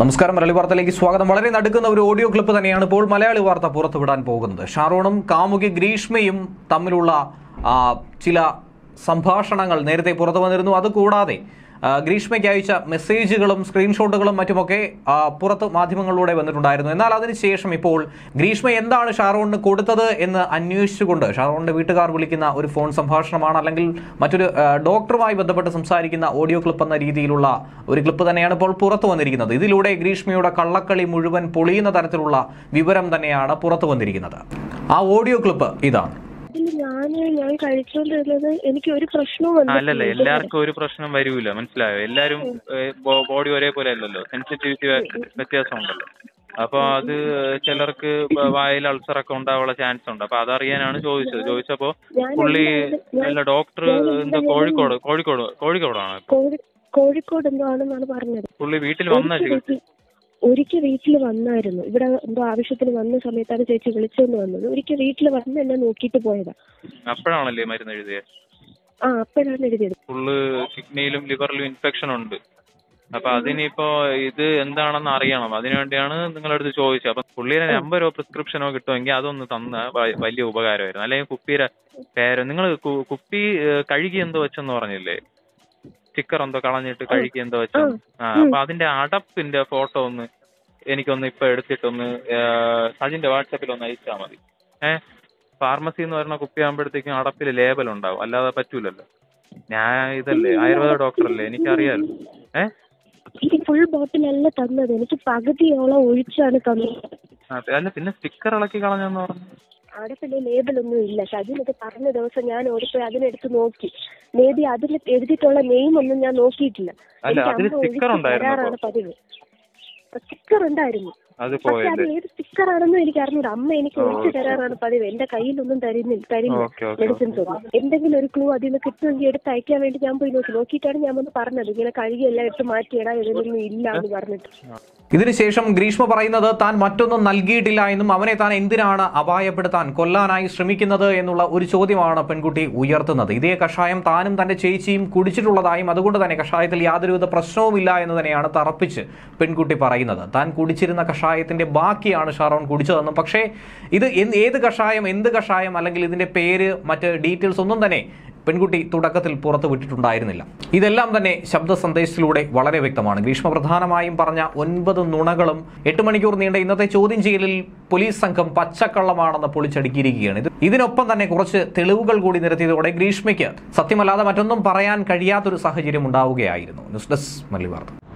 നമസ്കാരം മലയാളി വാർത്തയിലേക്ക് സ്വാഗതം വളരെ നടുക്കുന്ന ഒരു ഓഡിയോ ക്ലിപ്പ് തന്നെയാണ് ഇപ്പോൾ മലയാളി വാർത്ത പുറത്തുവിടാൻ പോകുന്നത് ഷാറൂണും കാമുകി ഗ്രീഷ്മയും തമ്മിലുള്ള ആ, ചില സംഭാഷണങ്ങൾ നേരത്തെ പുറത്തു വന്നിരുന്നു അതുകൂടാതെ ആ, ഗ്രീഷ്മയ്ക്ക് അയച്ച മെസ്സേജുകളും സ്ക്രീൻഷോട്ടുകളും മറ്റുമൊക്കെ ആ, പുറത്ത് മാധ്യമങ്ങളിലൂടെ വന്നിട്ടുണ്ടായിരുന്നു എന്നാൽ അതിനുശേഷം ഇപ്പോൾ ഗ്രീഷ്മ എന്താണ് ഷാറൂണിന് കൊടുത്തത് എന്ന് അന്വേഷിച്ചുകൊണ്ട് ഷാറൂണിന്റെ വീട്ടുകാർ വിളിക്കുന്ന ഒരു ഫോൺ സംഭാഷണമാണ് അല്ലെങ്കിൽ മറ്റൊരു ആ, ഡോക്ടറുമായി ബന്ധപ്പെട്ട് സംസാരിക്കുന്ന ഓഡിയോ ക്ലിപ്പ് എന്ന രീതിയിലുള്ള ഒരു ക്ലിപ്പ് തന്നെയാണ് ഇപ്പോൾ പുറത്തു വന്നിരിക്കുന്നത് ഇതിലൂടെ ഗ്രീഷ്മയുടെ കള്ളക്കളി മുഴുവൻ പൊളിയുന്ന തരത്തിലുള്ള വിവരം തന്നെയാണ് പുറത്തു വന്നിരിക്കുന്നത് ആ ഓഡിയോ ക്ലിപ്പ് ഇതാണ് ഇതില് ഞാന് ഞാൻ കഴിച്ചോണ്ടിരുന്നത് എനിക്ക് ഒരു പ്രശ്നവും അല്ലല്ല വന്നിട്ടില്ല എല്ലാവർക്കും ഒരു പ്രശ്നം വരൂല മനസ്സിലായോ എല്ലാരും ബോഡി ഒരേപോലെ അല്ലല്ലോ സെൻസിറ്റിവിറ്റി വ്യത്യാസം ഉണ്ടല്ലോ അപ്പൊ അത് ചിലർക്ക് ബ- വായിൽ അൾസർ ഒക്കെ ഉണ്ടാവാനുള്ള ചാൻസ് ഉണ്ട് അപ്പൊ അതറിയാനാണ് ചോദിച്ചത് ചോദിച്ചപ്പോ ഞാൻ പുള്ളി എന്തായാലും- ഞാൻ- അല്ല ഡോക്ടർ ഞാൻ എന്തോ എന്തായാലും- കോഴിക്കോട് കോഴിക്കോട് കോഴിക്കോടാണ് കോഴി കോഴിക്കോട് എന്തോ ആണെന്നാണ് പറഞ്ഞത് പുള്ളി വീട്ടിൽ വന്ന ഒരിക്കൽ വീട്ടിൽ ഒരിക്കൽ വീട്ടിൽ വന്നായിരുന്നു ഇവിടെ എന്തോ ആവശ്യത്തിന് വന്ന സമയത്താണ് ചേച്ചി വിളിച്ചോണ്ട് വന്നത് ഒരിക്കൽ വീട്ടിൽ വന്ന് എന്നെ നോക്കിയിട്ട് പോയതാ അപ്പോഴാണല്ലേ മരുന്ന് എഴുതിയത് ആ അപ്പോഴാണ് എഴുതിയത് ഫുള്ള് കിഡ്നിയിലും ലിവറിലും ഇൻഫെക്ഷൻ ഉണ്ട് അപ്പൊ അതിനിപ്പോ ഇത് എന്താണെന്ന് അറിയണം അതിനുവേണ്ടിയാണ് നിങ്ങളടുത്ത് ചോദിച്ചത് അപ്പൊ പുള്ളിയുടെ നമ്പറോ പ്രിസ്ക്രിപ്ഷനോ കിട്ടുമെങ്കിൽ അതൊന്ന് തന്ന വ- വലിയ ഉപകാരമായിരുന്നു അല്ലെങ്കിൽ കുപ്പിയുടെ പേര് നിങ്ങൾ കുപ്പി ഏഹ്, കഴുകി എന്തോ വെച്ചെന്ന് പറഞ്ഞില്ലേ സ്റ്റിക്കർ എന്തോ കളഞ്ഞിട്ട് കഴുകി എന്തോ വെച്ചെന്ന് ആ അപ്പൊ അതിന്റെ അടപ്പിന്റെ ഫോട്ടോ ഒന്ന് എനിക്കൊന്ന് ഇപ്പൊ എടുത്തിട്ടൊന്ന് ഏഹ്, സജിന്റെ വാട്സാപ്പിൽ ഒന്ന് അയച്ചാൽ മതി ഏഹ് ഫാർമസി എന്ന് പറയുന്ന കുപ്പിയാകുമ്പോഴത്തേക്കും അടപ്പിൽ ലേബൽ ഉണ്ടാവും അല്ലാതെ പറ്റൂലല്ലോ ഞാൻ ഇതല്ലേ ആയുർവേദ ഡോക്ടറല്ലേ എനിക്കറിയാലോ ഏഹ് എനിക്ക് ഫുൾ ബോട്ടിലല്ല തന്നത് എനിക്ക് പകുതിയോളം ഒഴിച്ചാണ് തന്നത് അതെ അല്ല പിന്നെ സ്റ്റിക്കർ ഇളക്കി കളഞ്ഞെന്ന് പറഞ്ഞു അവിടെ പിന്നെ ലേബലൊന്നും ഇല്ല ഷജിനൊക്കെ പറഞ്ഞ ദിവസം ഞാൻ ഓടിപ്പോയി അതിനെടുത്ത് നോക്കി മേ ബി അതിൽ എഴുതിയിട്ടുള്ള നെയിം ഒന്നും ഞാൻ നോക്കിയിട്ടില്ല അല്ല, എനിക്ക് അതില് അമ്മ sticker ഒഴിച്ച് ഉണ്ടായിരുന്നോ തരാറാണ് പതിവ് സ്റ്റിക്കർ ഉണ്ടായിരുന്നു അത് പക്ഷെ അത് പോയല്ലേ ഏത് സ്റ്റിക്കർ ആണെന്നും എനിക്ക് അറിഞ്ഞൂടാ അമ്മ എനിക്ക് ഒഴിച്ചു തരാറാണ് പതിവ് എന്റെ കയ്യിലൊന്നും തരുന്നില്ല തരില്ല ഓക്കെ ഓക്കെ മെഡിസിൻസ് ഒന്നും എന്തെങ്കിലും ഒരു ക്ലൂ അതിൽ നിന്ന് കിട്ടുമെങ്കിൽ എടുത്ത് അയക്കാൻ വേണ്ടി ഞാൻ പോയി നോക്കി നോക്കിയിട്ടാണ് ഞാൻ വന്ന് പറഞ്ഞത് ഇങ്ങനെ കഴുകി എല്ലാം എടുത്ത് മാറ്റിയിടാ ഇതിലൊന്നും ഇല്ല എന്ന് പറഞ്ഞിട്ട് ഇതിനുശേഷം ഗ്രീഷ്മ പറയുന്നത് താൻ മറ്റൊന്നും നൽകിയിട്ടില്ല എന്നും അവനെ താൻ എന്തിനാണ് അപായപ്പെടുത്താൻ കൊല്ലാനായി ശ്രമിക്കുന്നത് എന്നുള്ള ഒരു ചോദ്യമാണ് പെൺകുട്ടി ഉയർത്തുന്നത് ഇതേ കഷായം താനും തന്റെ ചേച്ചിയും കുടിച്ചിട്ടുള്ളതായും അതുകൊണ്ട് തന്നെ കഷായത്തിൽ യാതൊരുവിധ പ്രശ്നവുമില്ല എന്ന് തന്നെയാണ് തറപ്പിച്ച് പെൺകുട്ടി പറയുന്നത് താൻ കുടിച്ചിരുന്ന കഷായത്തിന്റെ ബാക്കിയാണ് ഷാറോൺ കുടിച്ചതെന്നും പക്ഷേ ഇത് എന്ത് ഏത് കഷായം എന്ത് കഷായം അല്ലെങ്കിൽ ഇതിന്റെ പേര് മറ്റ് ഡീറ്റെയിൽസ് ഒന്നും തന്നെ പെൺകുട്ടി തുടക്കത്തിൽ പുറത്തു വിട്ടിട്ടുണ്ടായിരുന്നില്ല ഇതെല്ലാം തന്നെ ശബ്ദ സന്ദേശത്തിലൂടെ വളരെ വ്യക്തമാണ് ഗ്രീഷ്മ പ്രധാനമായും പറഞ്ഞ ഒൻപത് നുണകളും എട്ട് മണിക്കൂർ നീണ്ട ഇന്നത്തെ ചോദ്യം ചെയ്യലിൽ പോലീസ് സംഘം പച്ചക്കള്ളമാണെന്ന് പൊളിച്ചടുക്കിയിരിക്കുകയാണ് ഇത് ഇതിനൊപ്പം തന്നെ കുറച്ച് തെളിവുകൾ കൂടി നിരത്തിയതോടെ ഗ്രീഷ്മയ്ക്ക് സത്യമല്ലാതെ മറ്റൊന്നും പറയാൻ കഴിയാത്തൊരു സാഹചര്യം ഉണ്ടാവുകയായിരുന്നു ന്യൂസ് ഡെസ്ക് മല്ലി വാർത്ത